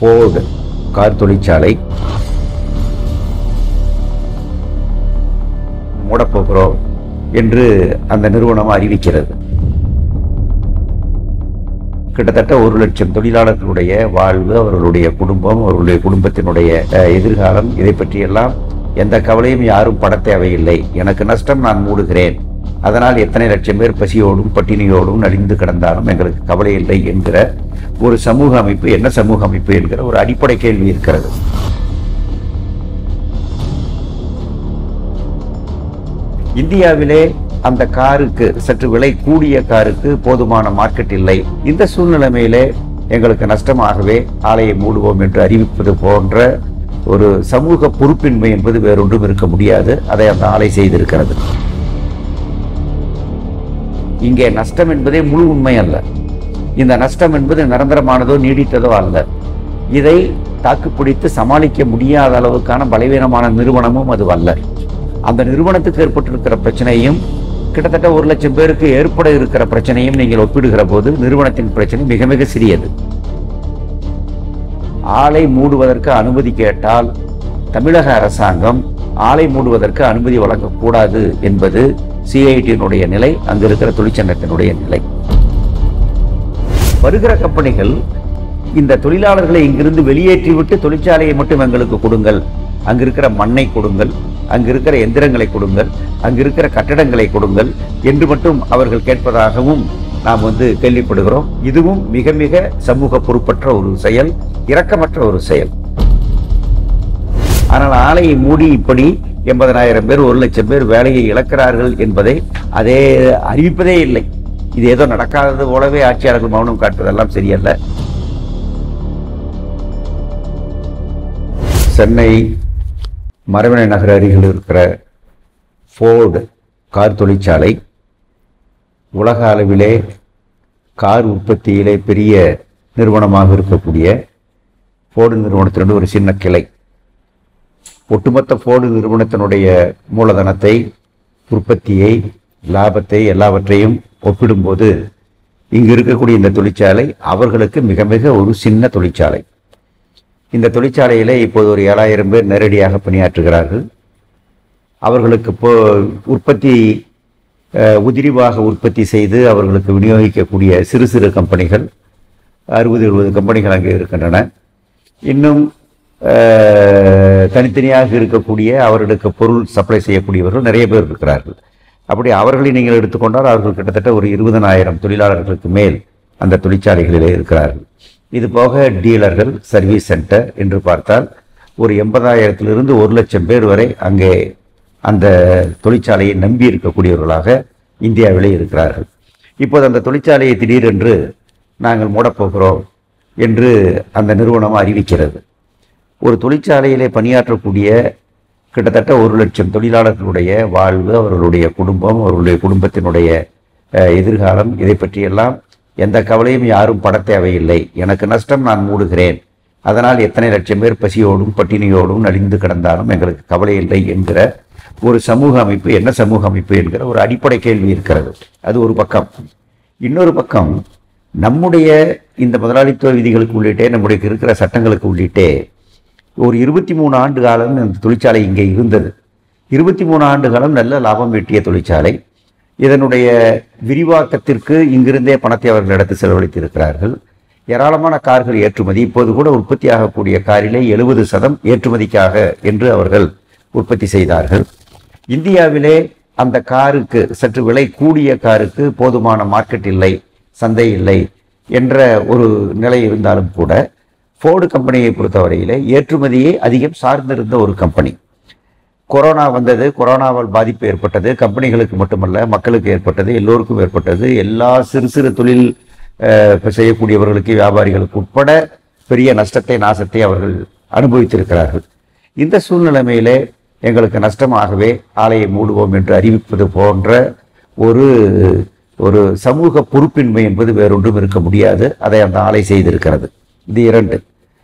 Ford car தொழிற்சாலை மூடப்போகிறோம் என்று அந்த நிறுவனம் அறிவிக்கிறது கிட்டத்தட்ட ஒரு லட்சம் தொழிலாளர்களுடைய வாழ்வு அவர்களுடைய குடும்பம் அவர்களுடைய குடும்பத்தினுடைய அஹ், எதிர்காலம் இதை பற்றியெல்லாம் எந்த கவலையும் யாரும் பட தேவையில்லை எனக்கு நஷ்டம் நான் மூடுகிறேன் அதனால் எத்தனை லட்சம் பேர் பசியோடும் பட்டினியோடும் நலிந்து கிடந்தாலும் எங்களுக்கு கவலை இல்லை என்கிற ஒரு சமூக அமைப்பு என்ன சமூக அமைப்பு என்கிற ஒரு அடிப்படை கேள்வி இருக்கிறது இந்தியாவிலே அந்த காருக்கு சற்று விலை கூடிய காருக்கு போதுமான மார்க்கெட் இல்லை இந்த சூழ்நிலைமையிலே எங்களுக்கு நஷ்டமாகவே ஆலையை மூடுவோம் என்று அறிவிப்பது போன்ற ஒரு சமூக பொறுப்பின்மை என்பது வேறொன்றும் இருக்க முடியாது அதை அந்த ஆலை செய்திருக்கிறது இங்கே நஷ்டம் என்பதே முழு உண்மை அல்ல இந்த நஷ்டம் என்பது நிரந்தரமானதோ நீடித்ததோ அல்ல இதை தாக்குப்பிடித்து சமாளிக்க முடியாத அளவுக்கான பலவீனமான நிறுவனமும் அது அல்ல அந்த நிறுவனத்துக்கு ஏற்பட்டிருக்கிற பிரச்சனையும் கிட்டத்தட்ட ஒரு லட்சம் பேருக்கு ஏற்பட இருக்கிற பிரச்சனையும் நீங்கள் ஒப்பிடுகிற போது நிறுவனத்தின் பிரச்சனை மிக மிக சிறியது ஆலை மூடுவதற்கு அனுமதி கேட்டால் தமிழக அரசாங்கம் ஆலை மூடுவதற்கு அனுமதி வழங்கக்கூடாது என்பது சிஐடியினுடைய நிலை அங்கு இருக்கிற தொழிற்சங்கத்தினுடைய நிலை வருகிற கம்பெனிகள் இந்த தொழிலாளர்களை இங்கிருந்து வெளியேற்றிவிட்டு தொழிற்சாலையை மட்டும் எங்களுக்கு கொடுங்கள் அங்க இருக்கிற மண்ணை கொடுங்கள் அங்கு இருக்கிற எந்திரங்களை கொடுங்கள் அங்கு இருக்கிற கட்டடங்களை கொடுங்கள் என்று மட்டும் அவர்கள் கேட்பதாகவும் நாம் வந்து கேள்விப்படுகிறோம் இதுவும் மிக மிக சமூக பொறுப்பற்ற ஒரு செயல் இரக்கமற்ற ஒரு செயல் ஆனால் ஆலையை மூடி இப்படி எண்பதனாயிரம் பேர் ஒரு லட்சம் பேர் வேலையை இழக்கிறார்கள் என்பதை அதே அறிவிப்பதே இல்லை இது ஏதோ நடக்காதது போலவே ஆட்சியாளர்கள் மௌனம் காட்டுவதெல்லாம் சரியல்ல சென்னை மரவனை நகர் அருகில் இருக்கிற ஃபோர்டு கார் தொழிற்சாலை உலக அளவிலே கார் உற்பத்தியிலே பெரிய நிறுவனமாக இருக்கக்கூடிய ஃபோர்டு நிறுவனத்தினுடைய ஒரு சின்ன கிளை ஒட்டுமொத்த ஃபோர்டு நிறுவனத்தினுடைய மூலதனத்தை உற்பத்தியை லாபத்தை எல்லாவற்றையும் ஒப்பிடும்போது இங்கு இருக்கக்கூடிய இந்த தொழிற்சாலை அவர்களுக்கு மிக மிக ஒரு சின்ன தொழிற்சாலை இந்த தொழிற்சாலையிலே இப்போது ஒரு ஏழாயிரம் பேர் நேரடியாக பணியாற்றுகிறார்கள் அவர்களுக்கு இப்போ உற்பத்தி அஹ், உதிரிபாக உற்பத்தி செய்து அவர்களுக்கு விநியோகிக்கக்கூடிய சிறு சிறு கம்பெனிகள் அறுபது எழுபது கம்பெனிகள் அங்கே இருக்கின்றன இன்னும் அஹ், தனித்தனியாக இருக்கக்கூடிய அவர்களுக்கு பொருள் சப்ளை செய்யக்கூடியவர்கள் நிறைய பேர் இருக்கிறார்கள் அப்படி அவர்களை நீங்கள் எடுத்துக்கொண்டால் அவர்கள் கிட்டத்தட்ட ஒரு இருபதனாயிரம் தொழிலாளர்களுக்கு மேல் அந்த தொழிற்சாலைகளிலே இருக்கிறார்கள் இது போக டீலர்கள் சர்வீஸ் சென்டர் என்று பார்த்தால் ஒரு எண்பதாயிரத்திலிருந்து ஒரு லட்சம் பேர் வரை அங்கே அந்த தொழிற்சாலையை நம்பி இருக்கக்கூடியவர்களாக இந்தியாவிலே இருக்கிறார்கள் இப்போது அந்த தொழிற்சாலையை திடீரென்று நாங்கள் மூடப்போகிறோம் என்று அந்த நிறுவனம் அறிவிக்கிறது ஒரு தொழிற்சாலையிலே பணியாற்றக்கூடிய கிட்டத்தட்ட ஒரு லட்சம் தொழிலாளர்களுடைய வாழ்வு அவர்களுடைய குடும்பம் அவர்களுடைய குடும்பத்தினுடைய அஹ், எதிர்காலம் இதை பற்றியெல்லாம் எந்த கவலையும் யாரும் பட தேவையில்லை எனக்கு நஷ்டம் நான் மூடுகிறேன் அதனால் எத்தனை லட்சம் பேர் பசியோடும் பட்டினியோடும் நலிந்து கிடந்தாலும் எங்களுக்கு கவலை இல்லை என்கிற ஒரு சமூக அமைப்பு என்ன சமூக அமைப்பு என்கிற ஒரு அடிப்படை கேள்வி இருக்கிறது அது ஒரு பக்கம் இன்னொரு பக்கம் நம்முடைய இந்த முதலாளித்துவ விதிகளுக்கு உள்ளிட்டே நம்முடைய இருக்கிற சட்டங்களுக்கு உள்ளிட்டே ஒரு இருபத்தி மூணு ஆண்டு காலம் இந்த தொழிற்சாலை இங்கே இருந்தது இருபத்தி மூணு ஆண்டு காலம் நல்ல லாபம் ஈட்டிய தொழிற்சாலை இதனுடைய விரிவாக்கத்திற்கு இங்கிருந்தே பணத்தை அவர்கள் எடுத்து செலவழித்து இருக்கிறார்கள் ஏராளமான கார்கள் ஏற்றுமதி இப்போது கூட உற்பத்தி ஆகக்கூடிய காரிலே எழுபது சதம் ஏற்றுமதிக்காக என்று அவர்கள் உற்பத்தி செய்தார்கள் இந்தியாவிலே அந்த காருக்கு சற்று விலை கூடிய காருக்கு போதுமான மார்க்கெட் இல்லை சந்தை இல்லை என்ற ஒரு நிலை இருந்தாலும் கூட ஃபோர்டு கம்பெனியை பொறுத்தவரையிலே ஏற்றுமதியை அதிகம் சார்ந்திருந்த ஒரு கம்பெனி கொரோனா வந்தது கொரோனாவால் பாதிப்பு ஏற்பட்டது கம்பெனிகளுக்கு மட்டுமல்ல மக்களுக்கு ஏற்பட்டது எல்லோருக்கும் ஏற்பட்டது எல்லா சிறு சிறு தொழில் அஹ், செய்யக்கூடியவர்களுக்கு வியாபாரிகளுக்கு உட்பட பெரிய நஷ்டத்தை நாசத்தை அவர்கள் அனுபவித்திருக்கிறார்கள் இந்த சூழ்நிலைமையிலே எங்களுக்கு நஷ்டமாகவே ஆலையை மூடுவோம் என்று அறிவிப்பது போன்ற ஒரு ஒரு சமூக பொறுப்பின்மை என்பது வேறொன்றும் இருக்க முடியாது அதை அந்த ஆலை செய்திருக்கிறது இது இரண்டு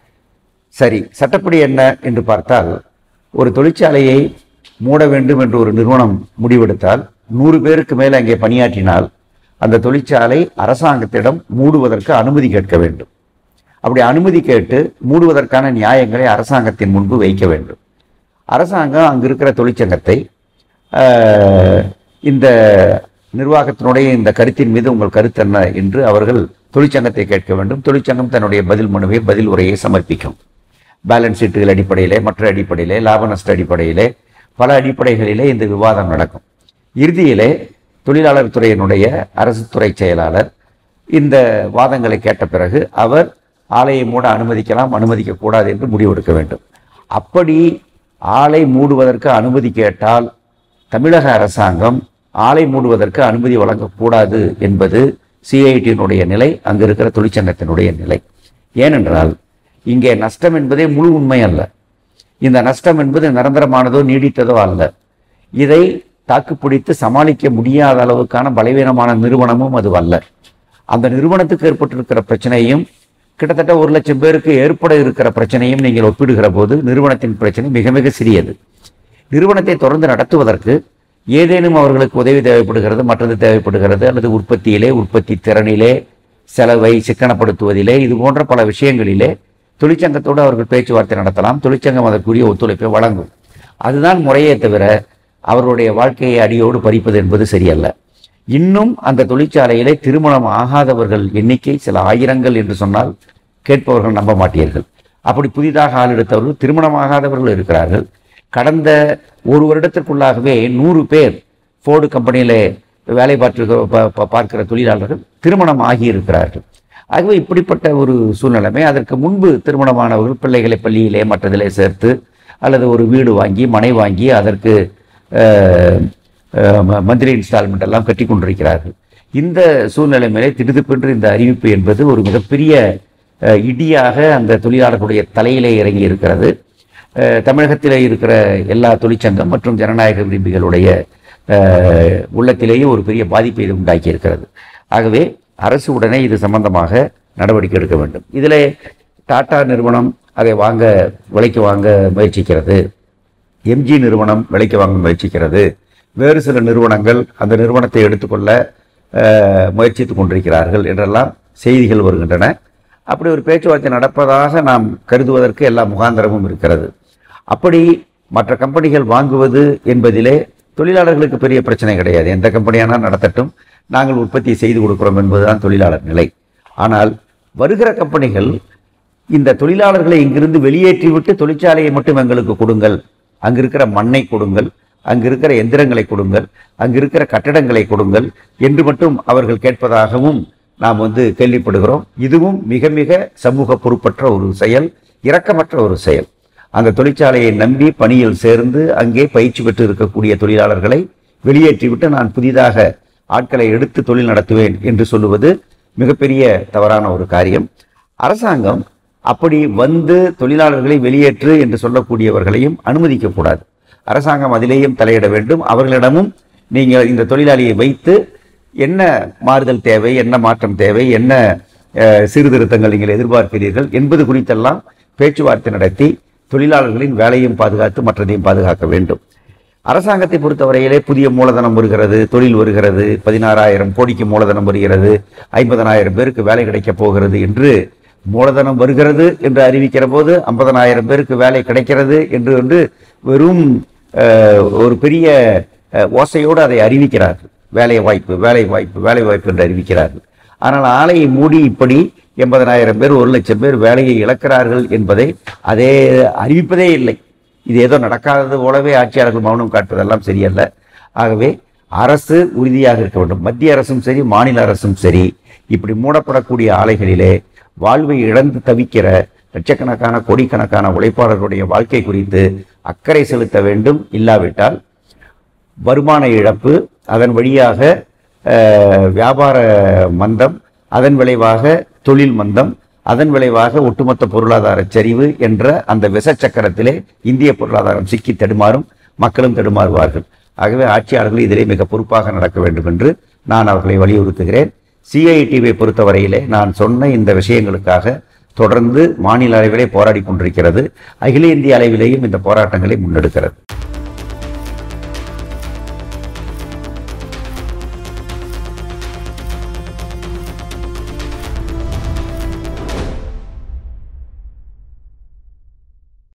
சரி சட்டப்படி என்ன என்று பார்த்தால் ஒரு தொழிற்சாலையை மூட வேண்டும் என்று ஒரு நிறுவனம் முடிவெடுத்தால் நூறு பேருக்கு மேல் அங்கே பணியாற்றினால் அந்த தொழிற்சாலை அரசாங்கத்திடம் மூடுவதற்கு அனுமதி கேட்க வேண்டும் அப்படி அனுமதி கேட்டு மூடுவதற்கான நியாயங்களை அரசாங்கத்தின் முன்பு வைக்க வேண்டும் அரசாங்கம் அங்கு இருக்கிற தொழிற்சங்கத்தை ஆஹ், இந்த நிர்வாகத்தினுடைய இந்த கருத்தின் மீது உங்கள் கருத்து என்ன என்று அவர்கள் தொழிற்சங்கத்தை கேட்க வேண்டும் தொழிற்சங்கம் தன்னுடைய பதில் மனுவை பதில் உரையை சமர்ப்பிக்கும் பேலன்ஸ் ஷீட்டுகள் அடிப்படையிலே மற்ற அடிப்படையிலே லாப நஷ்ட அடிப்படையிலே பல அடிப்படைகளிலே இந்த விவாதம் நடக்கும் இறுதியிலே தொழிலாளர் துறையினுடைய அரசு துறை செயலாளர் இந்த வாதங்களை கேட்ட பிறகு அவர் ஆலையை மூட அனுமதிக்கலாம் அனுமதிக்க கூடாது என்று முடிவெடுக்க வேண்டும் அப்படி ஆலை மூடுவதற்கு அனுமதி கேட்டால் தமிழக அரசாங்கம் ஆலை மூடுவதற்கு அனுமதி வழங்கக்கூடாது என்பது சிஐடியினுடைய நிலை அங்கு இருக்கிற தொழிற்சங்கத்தினுடைய நிலை ஏனென்றால் இங்கே நஷ்டம் என்பதே முழு உண்மை அல்ல இந்த நஷ்டம் என்பது நிரந்தரமானதோ நீடித்ததோ அல்ல இதை தாக்குப்பிடித்து சமாளிக்க முடியாத அளவுக்கான பலவீனமான நிறுவனமும் அது அல்ல அந்த நிறுவனத்துக்கு ஏற்பட்டிருக்கிற பிரச்சனையும் கிட்டத்தட்ட ஒரு லட்சம் பேருக்கு ஏற்பட இருக்கிற பிரச்சனையும் நீங்கள் ஒப்பிடுகிற போது நிறுவனத்தின் பிரச்சனை மிக மிக சிறியது நிறுவனத்தை தொடர்ந்து நடத்துவதற்கு ஏதேனும் அவர்களுக்கு உதவி தேவைப்படுகிறது மற்றது தேவைப்படுகிறது அல்லது உற்பத்தியிலே உற்பத்தி திறனிலே செலவை சிக்கனப்படுத்துவதிலே இது போன்ற பல விஷயங்களிலே தொழிற்சங்கத்தோடு அவர்கள் பேச்சுவார்த்தை நடத்தலாம் தொழிற்சங்கம் அதற்குரிய ஒத்துழைப்பை வழங்கும் அதுதான் முறையே தவிர அவர்களுடைய வாழ்க்கையை அடியோடு பறிப்பது என்பது சரியல்ல இன்னும் அந்த தொழிற்சாலையிலே திருமணம் ஆகாதவர்கள் எண்ணிக்கை சில ஆயிரங்கள் என்று சொன்னால் கேட்பவர்கள் நம்ப மாட்டீர்கள் அப்படி புதிதாக ஆள் எடுத்தவர்கள் திருமணம் ஆகாதவர்கள் இருக்கிறார்கள் கடந்த ஒரு வருடத்திற்குள்ளாகவே நூறு பேர் ஃபோர்டு கம்பெனியிலே வேலை பார்த்து பா- பா- பார்க்கிற தொழிலாளர்கள் திருமணம் ஆகியிருக்கிறார்கள் ஆகவே இப்படிப்பட்ட ஒரு சூழ்நிலைமை அதற்கு முன்பு திருமணமானவர்கள் பிள்ளைகளை பள்ளியிலே மற்றதிலே சேர்த்து அல்லது ஒரு வீடு வாங்கி மனை வாங்கி அதற்கு மந்த்லி இன்ஸ்டால்மெண்ட் எல்லாம் கட்டி கொண்டிருக்கிறார்கள் இந்த சூழ்நிலை மேலே திடுதிப்பென்று இந்த அறிவிப்பு என்பது ஒரு மிகப்பெரிய அஹ், இடியாக அந்த தொழிலாளர்களுடைய தலையிலே இறங்கி இருக்கிறது அஹ், தமிழகத்திலே இருக்கிற எல்லா தொழிற்சங்கம் மற்றும் ஜனநாயக விரும்பிகளுடைய அஹ், உள்ளத்திலேயே ஒரு பெரிய பாதிப்பை இது உண்டாக்கி இருக்கிறது ஆகவே அரசு உடனே இது சம்பந்தமாக நடவடிக்கை எடுக்க வேண்டும் இதிலே டாடா நிறுவனம் அதை வாங்க விலைக்கு வாங்க முயற்சிக்கிறது எம்ஜி நிறுவனம் விலைக்கு வாங்க முயற்சிக்கிறது வேறு சில நிறுவனங்கள் அந்த நிறுவனத்தை எடுத்துக்கொள்ள அஹ், முயற்சித்துக் கொண்டிருக்கிறார்கள் என்றெல்லாம் செய்திகள் வருகின்றன அப்படி ஒரு பேச்சுவார்த்தை நடப்பதாக நாம் கருதுவதற்கு எல்லா முகாந்திரமும் இருக்கிறது அப்படி மற்ற கம்பெனிகள் வாங்குவது என்பதிலே தொழிலாளர்களுக்கு பெரிய பிரச்சனை கிடையாது எந்த கம்பெனியானா நடத்தட்டும் நாங்கள் உற்பத்தி செய்து கொடுக்கிறோம் என்பதுதான் தொழிலாளர் நிலை ஆனால் வருகிற கம்பெனிகள் இந்த தொழிலாளர்களை இங்கிருந்து வெளியேற்றிவிட்டு தொழிற்சாலையை மட்டும் எங்களுக்கு கொடுங்கள் அங்கு இருக்கிற மண்ணை கொடுங்கள் அங்கு இருக்கிற எந்திரங்களை கொடுங்கள் அங்கு இருக்கிற கட்டடங்களை கொடுங்கள் என்று மட்டும் அவர்கள் கேட்பதாகவும் நாம் வந்து கேள்விப்படுகிறோம் இதுவும் மிக மிக சமூக பொறுப்பற்ற ஒரு செயல் இரக்கமற்ற ஒரு செயல் அந்த தொழிற்சாலையை நம்பி பணியில் சேர்ந்து அங்கே பயிற்சி பெற்று இருக்கக்கூடிய தொழிலாளர்களை வெளியேற்றிவிட்டு நான் புதிதாக ஆட்களை எடுத்து தொழில் நடத்துவேன் என்று சொல்லுவது மிகப்பெரிய தவறான ஒரு காரியம் அரசாங்கம் அப்படி வந்து தொழிலாளர்களை வெளியேற்று என்று சொல்லக்கூடியவர்களையும் அனுமதிக்கக்கூடாது அரசாங்கம் அதிலேயும் தலையிட வேண்டும் அவர்களிடமும் நீங்கள் இந்த தொழிலாளியை வைத்து என்ன மாறுதல் தேவை என்ன மாற்றம் தேவை என்ன அஹ், சீர்திருத்தங்கள் நீங்கள் எதிர்பார்க்கிறீர்கள் என்பது குறித்தெல்லாம் பேச்சுவார்த்தை நடத்தி தொழிலாளர்களின் வேலையும் பாதுகாத்து மற்றதையும் பாதுகாக்க வேண்டும் அரசாங்கத்தை பொறுத்தவரையிலே புதிய மூலதனம் வருகிறது தொழில் வருகிறது பதினாறாயிரம் கோடிக்கு மூலதனம் வருகிறது ஐம்பதனாயிரம் பேருக்கு வேலை கிடைக்கப் போகிறது என்று மூலதனம் வருகிறது என்று அறிவிக்கிற போது ஐம்பதனாயிரம் பேருக்கு வேலை கிடைக்கிறது என்று வந்து வெறும் அஹ், ஒரு பெரிய அஹ், ஓசையோடு அதை அறிவிக்கிறார்கள் வேலை வாய்ப்பு வேலை வாய்ப்பு வேலை வாய்ப்பு என்று அறிவிக்கிறார்கள் ஆனால் ஆலையை மூடி இப்படி எண்பதனாயிரம் பேர் ஒரு லட்சம் பேர் வேலையை இழக்கிறார்கள் என்பதை அதே அறிவிப்பதே இல்லை இது ஏதோ நடக்காதது போலவே ஆட்சியாளர்கள் மௌனம் காட்டுவதெல்லாம் சரியல்ல ஆகவே அரசு உறுதியாக இருக்க வேண்டும் மத்திய அரசும் சரி மாநில அரசும் சரி இப்படி மூடப்படக்கூடிய ஆலைகளிலே வாழ்வை இழந்து தவிக்கிற லட்சக்கணக்கான கோடிக்கணக்கான உழைப்பாளர்களுடைய வாழ்க்கை குறித்து அக்கறை செலுத்த வேண்டும் இல்லாவிட்டால் வருமான இழப்பு அதன் வழியாக அஹ், வியாபார மந்தம் அதன் விளைவாக தொழில் மந்தம் அதன் விளைவாக ஒட்டுமொத்த பொருளாதார சரிவு என்ற அந்த விஷச்சக்கரத்திலே இந்திய பொருளாதாரம் சிக்கி தடுமாறும் மக்களும் தடுமாறுவார்கள் ஆகவே ஆட்சியாளர்கள் இதிலே மிக பொறுப்பாக நடக்க வேண்டும் என்று நான் அவர்களை வலியுறுத்துகிறேன் சிஐடிவை பொறுத்தவரையிலே நான் சொன்ன இந்த விஷயங்களுக்காக தொடர்ந்து மாநில அளவிலே போராடி கொண்டிருக்கிறது அகில இந்திய அளவிலேயும் இந்த போராட்டங்களை முன்னெடுக்கிறது